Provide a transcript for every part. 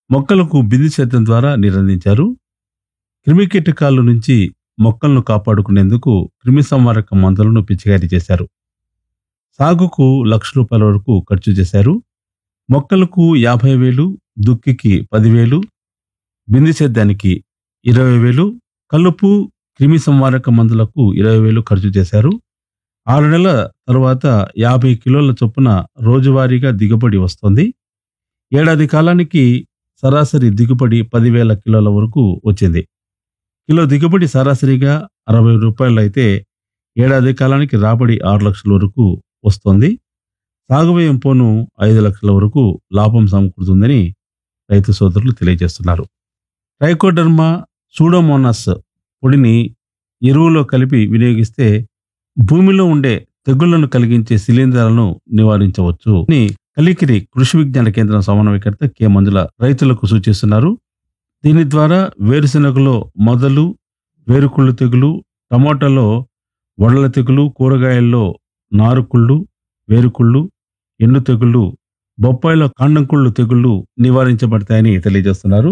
మొక్కలకు బిందు సేద్యం ద్వారా నీరందించారు క్రిమికీటకాల నుంచి మొక్కలను కాపాడుకునేందుకు క్రిమి సంహారక మందులను పిచికారీ చేశారు సాగుకు లక్ష రూపాయల వరకు ఖర్చు చేశారు మొక్కలకు యాభై వేలు దుక్కికి పదివేలు బిందు సేద్యానికి ఇరవై వేలు కలుపు క్రిమి సంహారక మందులకు ఇరవై వేలు ఖర్చు చేశారు ఆరు నెలల తరువాత యాభై కిలోల చొప్పున రోజువారీగా దిగుబడి వస్తుంది ఏడాది కాలానికి సరాసరి దిగుబడి పదివేల కిలోల వరకు వచ్చింది కిలో దిగుబడి సరాసరిగా అరవై రూపాయలు అయితే ఏడాది కాలానికి రాబడి ఆరు లక్షల వరకు వస్తుంది సాగు వ్యయం పోను ఐదు లక్షల వరకు లాభం సమకూరుతుందని రైతు సోదరులు తెలియజేస్తున్నారు ట్రైకోడర్మా సూడోమోనాస్ పొడిని ఎరువులో కలిపి వినియోగిస్తే భూమిలో ఉండే తెగుళ్లను కలిగించే శిలీంధ్రాలను నివారించవచ్చు అని కలికిరి కృషి విజ్ఞాన కేంద్రం సమన్వయకర్త కె మంజుల రైతులకు సూచిస్తున్నారు దీని ద్వారా వేరుశెనగలో మొదలు వేరుకుళ్ళు తెగులు టమాటాలో వడల తెగులు కూరగాయల్లో నారుకుళ్ళు వేరుకుళ్ళు ఎండు తెగుళ్ళు బొప్పాయిలో కాండంకుళ్ళు తెగుళ్ళు నివారించబడతాయని తెలియజేస్తున్నారు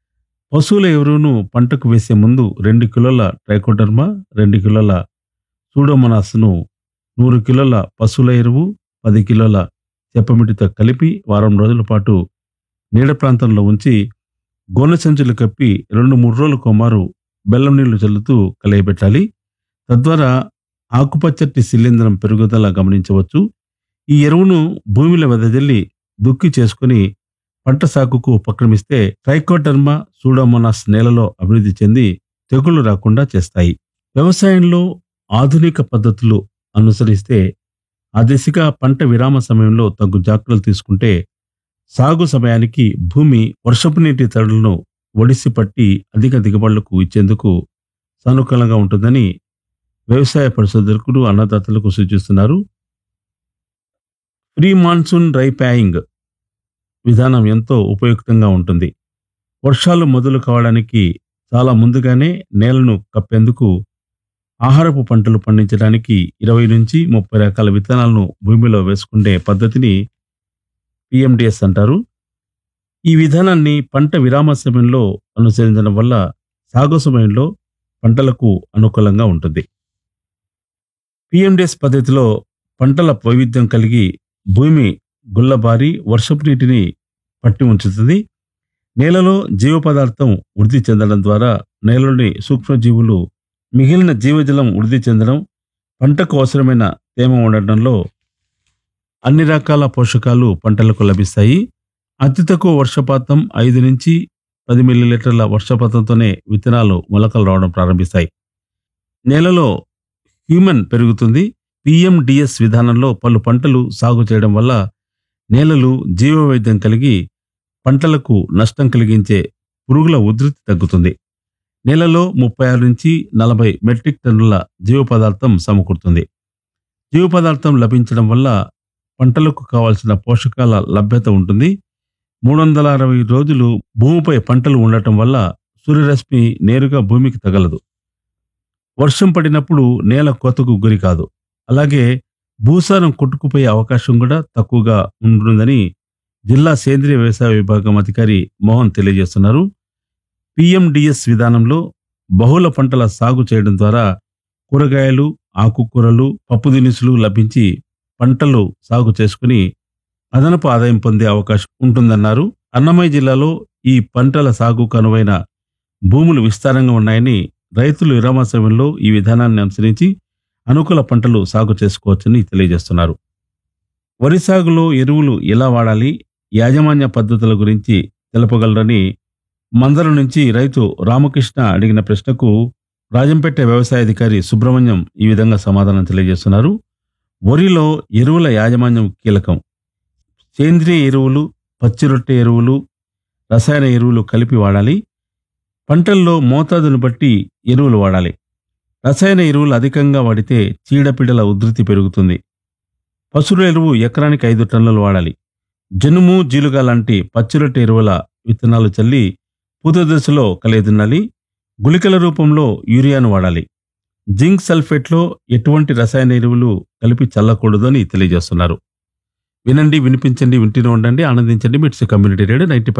పశువుల ఎరువును పంటకు వేసే ముందు రెండు కిలోల ట్రైకోడర్మా రెండు కిలోల సూడోమోనాస్ను నూరు కిలోల పశువుల ఎరువు పది కిలోల చెప్పమిటితో కలిపి వారం రోజుల పాటు నీడ ప్రాంతంలో ఉంచి గోనె సంచులు కప్పి రెండు మూడు రోజుల కోమారు బెల్లం నీళ్లు చల్లుతూ కలయబెట్టాలి తద్వారా ఆకుపచ్చటి శిలీంధ్రం పెరుగుదల గమనించవచ్చు ఈ ఎరువును భూమిలో వెదజల్లి దుక్కి చేసుకుని పంట సాగుకు ఉపక్రమిస్తే ట్రైకోడర్మా సూడోమోనాస్ నేలలో అభివృద్ధి చెంది తెగుళ్లు రాకుండా చేస్తాయి వ్యవసాయంలో ఆధునిక పద్ధతులు అనుసరిస్తే ఆ దిశగా పంట విరామ సమయంలో తగు జాగ్రత్తలు తీసుకుంటే సాగు సమయానికి భూమి వర్షపు నీటి తడులను ఒడిసి పట్టి అధిక దిగుబడులకు ఇచ్చేందుకు సానుకూలంగా ఉంటుందని వ్యవసాయ పరిశోధకులు అన్నదాతలకు సూచిస్తున్నారు ప్రీ మాన్సూన్ డ్రై ప్యాయింగ్ విధానం ఎంతో ఉపయుక్తంగా ఉంటుంది వర్షాలు మొదలు కావడానికి చాలా ముందుగానే నేలను కప్పేందుకు ఆహారపు పంటలు పండించడానికి ఇరవై నుంచి ముప్పై రకాల విత్తనాలను భూమిలో వేసుకునే పద్ధతిని పిఎండిఎస్ అంటారు ఈ విధానాన్ని పంట విరామ సమయంలో అనుసరించడం వల్ల సాగు సమయంలో పంటలకు అనుకూలంగా ఉంటుంది పిఎండిఎస్ పద్ధతిలో పంటల వైవిధ్యం కలిగి భూమి గుల్లబారి వర్షపు నీటిని పట్టి ఉంచుతుంది నేలలో జీవ పదార్థం వృద్ధి చెందడం ద్వారా నేలలోని సూక్ష్మజీవులు మిగిలిన జీవజలం వృద్ధి చెందడం పంటకు అవసరమైన తేమ ఉండటంలో అన్ని రకాల పోషకాలు పంటలకు లభిస్తాయి అతి తక్కువ వర్షపాతం ఐదు నుంచి పది మిల్లీలీటర్ల వర్షపాతంతోనే విత్తనాలు మొలకలు రావడం ప్రారంభిస్తాయి నేలలో హ్యూమన్ పెరుగుతుంది పిఎండిఎస్ విధానంలో పలు పంటలు సాగు చేయడం వల్ల నేలలు జీవవైద్యం కలిగి పంటలకు నష్టం కలిగించే పురుగుల ఉధృతి తగ్గుతుంది నేలలో ముప్పై ఆరు నుంచి నలభై మెట్రిక్ టన్నుల జీవ పదార్థం సమకూరుతుంది జీవ పదార్థం లభించడం వల్ల పంటలకు కావాల్సిన పోషకాల లభ్యత ఉంటుంది మూడు వందల అరవై రోజులు భూమిపై పంటలు ఉండటం వల్ల సూర్యరశ్మి నేరుగా భూమికి తగలదు వర్షం పడినప్పుడు నేల కోతకు గురి కాదు అలాగే భూసారం కొట్టుకుపోయే అవకాశం కూడా తక్కువగా ఉంటుందని జిల్లా సేంద్రియ వ్యవసాయ విభాగం అధికారి మోహన్ తెలియజేస్తున్నారు పిఎండిఎస్ విధానంలో బహుళ పంటల సాగు చేయడం ద్వారా కూరగాయలు ఆకుకూరలు పప్పు దినుసులు లభించి పంటలు సాగు చేసుకుని అదనపు ఆదాయం పొందే అవకాశం ఉంటుందన్నారు అన్నమయ్య జిల్లాలో ఈ పంటల సాగుకు అనువైన భూములు విస్తారంగా ఉన్నాయని రైతులు విరామ సమయంలో ఈ విధానాన్ని అనుసరించి అనుకూల పంటలు సాగు చేసుకోవచ్చని తెలియజేస్తున్నారు వరి సాగులో ఎరువులు ఎలా వాడాలి యాజమాన్య పద్ధతుల గురించి తెలపగలరని మందర నుంచి రైతు రామకృష్ణ అడిగిన ప్రశ్నకు రాజంపేట వ్యవసాయ అధికారి సుబ్రహ్మణ్యం ఈ విధంగా సమాధానం తెలియజేస్తున్నారు వరిలో ఎరువుల యాజమాన్యం కీలకం సేంద్రియ ఎరువులు పచ్చిరొట్టె ఎరువులు రసాయన ఎరువులు కలిపి వాడాలి పంటల్లో మోతాదును బట్టి ఎరువులు వాడాలి రసాయన ఎరువులు అధికంగా వాడితే చీడపీడల ఉధృతి పెరుగుతుంది పశువుల ఎరువు ఎకరానికి ఐదు టన్నులు వాడాలి జనుము జీలుగా లాంటి పచ్చిరొట్టె ఎరువుల విత్తనాలు చల్లి పూత దశలో కలియదున్నాలి గుళికల రూపంలో యూరియాను వాడాలి జింక్ సల్ఫేట్లో ఎటువంటి రసాయన ఎరువులు కలిపి చల్లకూడదు అని తెలియజేస్తున్నారు వినండి వినిపించండి వింటూనే ఉండండి ఆనందించండి మిట్స్ కమ్యూనిటీ రేడియో నైన్టీ